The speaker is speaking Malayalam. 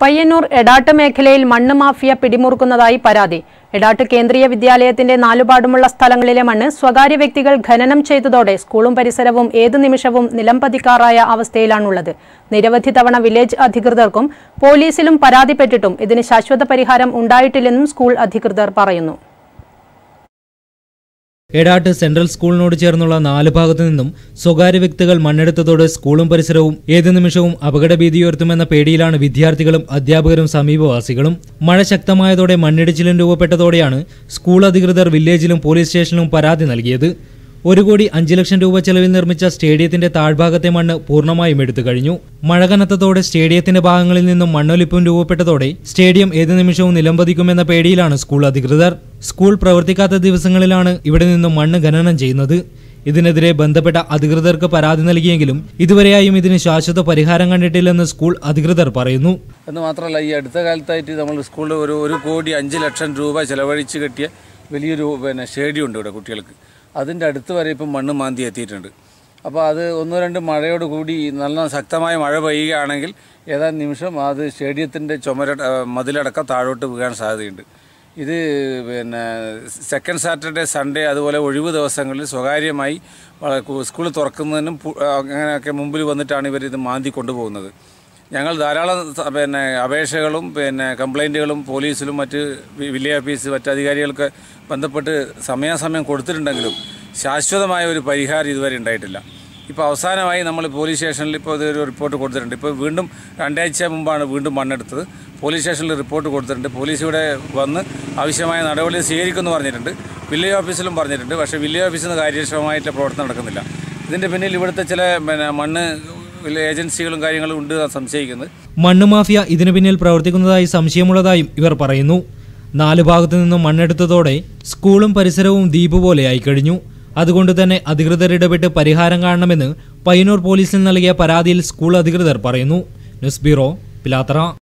പയ്യന്നൂർ എടാട്ട് മേഖലയിൽ മണ്ണ് മാഫിയ പിടിമുറുക്കുന്നതായി പരാതി എടാട്ട് കേന്ദ്രീയ വിദ്യാലയത്തിന്റെ നാലുപാടുമുള്ള സ്ഥലങ്ങളിലെ മണ്ണ് സ്വകാര്യ വ്യക്തികൾ ഖനനം ചെയ്തതോടെ സ്കൂളും പരിസരവും ഏതു നിമിഷവും നിലംപതിക്കാറായ അവസ്ഥയിലാണുള്ളത് നിരവധി തവണ വില്ലേജ് അധികൃതർക്കും പോലീസിലും പരാതിപ്പെട്ടിട്ടും ഇതിന് ശാശ്വത പരിഹാരം ഉണ്ടായിട്ടില്ലെന്നും സ്കൂൾ അധികൃതർ പറയുന്നു എടാട്ട് സെൻട്രൽ സ്കൂളിനോട് ചേർന്നുള്ള നാല് ഭാഗത്തു നിന്നും സ്വകാര്യ വ്യക്തികൾ മണ്ണെടുത്തതോടെ സ്കൂളും പരിസരവും ഏതു നിമിഷവും അപകടഭീതിയുയർത്തുമെന്ന പേടിയിലാണ് വിദ്യാർത്ഥികളും അധ്യാപകരും സമീപവാസികളും മഴ ശക്തമായതോടെ മണ്ണിടിച്ചിലും രൂപപ്പെട്ടതോടെയാണ് സ്കൂൾ അധികൃതർ വില്ലേജിലും പോലീസ് സ്റ്റേഷനിലും പരാതി നൽകിയത് ഒരു കോടി അഞ്ച് ലക്ഷം രൂപ ചെലവിൽ നിർമ്മിച്ച സ്റ്റേഡിയത്തിന്റെ താഴ്ഭാഗത്തെ മണ്ണ് പൂർണ്ണമായും എടുത്തു കഴിഞ്ഞു മഴ കനത്തതോടെ സ്റ്റേഡിയത്തിന്റെ ഭാഗങ്ങളിൽ നിന്നും മണ്ണൊലിപ്പും രൂപപ്പെട്ടതോടെ സ്റ്റേഡിയം ഏതു നിമിഷവും നിലംപതിക്കുമെന്ന പേടിയിലാണ് സ്കൂൾ അധികൃതർ സ്കൂൾ പ്രവർത്തിക്കാത്ത ദിവസങ്ങളിലാണ് ഇവിടെ നിന്നും മണ്ണ് ഖനനം ചെയ്യുന്നത് ഇതിനെതിരെ ബന്ധപ്പെട്ട അധികൃതർക്ക് പരാതി നൽകിയെങ്കിലും ഇതുവരെയായും ഇതിന് ശാശ്വത പരിഹാരം കണ്ടിട്ടില്ലെന്ന് സ്കൂൾ അധികൃതർ പറയുന്നു എന്ന് മാത്രമല്ല ഈ അടുത്ത കാലത്തായിട്ട് നമ്മൾ സ്കൂളിൽ ഒരു ഒരു കോടി അഞ്ച് ലക്ഷം രൂപ ചെലവഴിച്ച് കെട്ടിയ വലിയൊരു പിന്നെ സ്റ്റേഡിയം ഉണ്ട് ഇവിടെ കുട്ടികൾക്ക് അതിൻ്റെ അടുത്ത് വരെ ഇപ്പം മണ്ണ് മാന്തി എത്തിയിട്ടുണ്ട് അപ്പോൾ അത് ഒന്നോ രണ്ട് മഴയോട് കൂടി നല്ല ശക്തമായ മഴ പെയ്യുകയാണെങ്കിൽ ഏതാനും നിമിഷം അത് സ്റ്റേഡിയത്തിൻ്റെ ചുമര ആ, മതിലടക്കം താഴോട്ട് വീഴാൻ സാധ്യതയുണ്ട് ഇത് പിന്നെ സെക്കൻഡ് സാറ്റർഡേ സൺഡേ അതുപോലെ ഒഴിവ് ദിവസങ്ങളിൽ സ്വകാര്യമായി വള- സ്കൂൾ തുറക്കുന്നതിനും പു- അങ്ങനെയൊക്കെ മുമ്പിൽ വന്നിട്ടാണ് ഇവർ ഇത് മാന്തി കൊണ്ടുപോകുന്നത് ഞങ്ങൾ ധാരാളം സ- പിന്നെ അപേക്ഷകളും പിന്നെ കംപ്ലൈൻറ്റുകളും പോലീസിലും മറ്റ് വി- വില്ലേജ് ഓഫീസ് മറ്റ് അധികാരികൾക്ക് ബന്ധപ്പെട്ട് സമയാസമയം കൊടുത്തിട്ടുണ്ടെങ്കിലും ശാശ്വതമായ ഒരു പരിഹാരം ഇതുവരെ ഉണ്ടായിട്ടില്ല ഇപ്പോൾ അവസാനമായി നമ്മൾ പോലീസ് സ്റ്റേഷനിൽ ഇപ്പോൾ ഇതൊരു റിപ്പോർട്ട് കൊടുത്തിട്ടുണ്ട് ഇപ്പോൾ വീണ്ടും രണ്ടാഴ്ച മുമ്പാണ് വീണ്ടും മണ്ണെടുത്തത് പോലീസ് സ്റ്റേഷനിൽ റിപ്പോർട്ട് കൊടുത്തിട്ടുണ്ട് പോലീസ് ഇവിടെ വന്ന് ആവശ്യമായ നടപടി സ്വീകരിക്കുമെന്ന് പറഞ്ഞിട്ടുണ്ട് വില്ലേജ് ഓഫീസിലും പറഞ്ഞിട്ടുണ്ട് പക്ഷേ വില്ലേജ് ഓഫീസിൽ നിന്ന് കാര്യക്ഷമമായിട്ടുള്ള പ്രവർത്തനം നടക്കുന്നില്ല ഇതിൻ്റെ പിന്നിൽ ഇവിടുത്തെ ചില പിന്നെ മണ്ണ് ഏജൻസികളും കാര്യങ്ങളും ഉണ്ട് എന്നാണ് സംശയിക്കുന്നത് മണ്ണ് മാഫിയ ഇതിനു പിന്നിൽ പ്രവർത്തിക്കുന്നതായി സംശയമുള്ളതായും ഇവർ പറയുന്നു നാല് ഭാഗത്തു നിന്നും മണ്ണെടുത്തതോടെ സ്കൂളും പരിസരവും ദ്വീപ് പോലെയായി കഴിഞ്ഞു അതുകൊണ്ട് തന്നെ അധികൃതർ ഇടപെട്ട് പരിഹാരം കാണണമെന്ന് പയ്യന്നൂർ പോലീസിൽ നൽകിയ പരാതിയിൽ സ്കൂൾ അധികൃതർ പറയുന്നു ന്യൂസ് ബ്യൂറോ പിലാത്തറ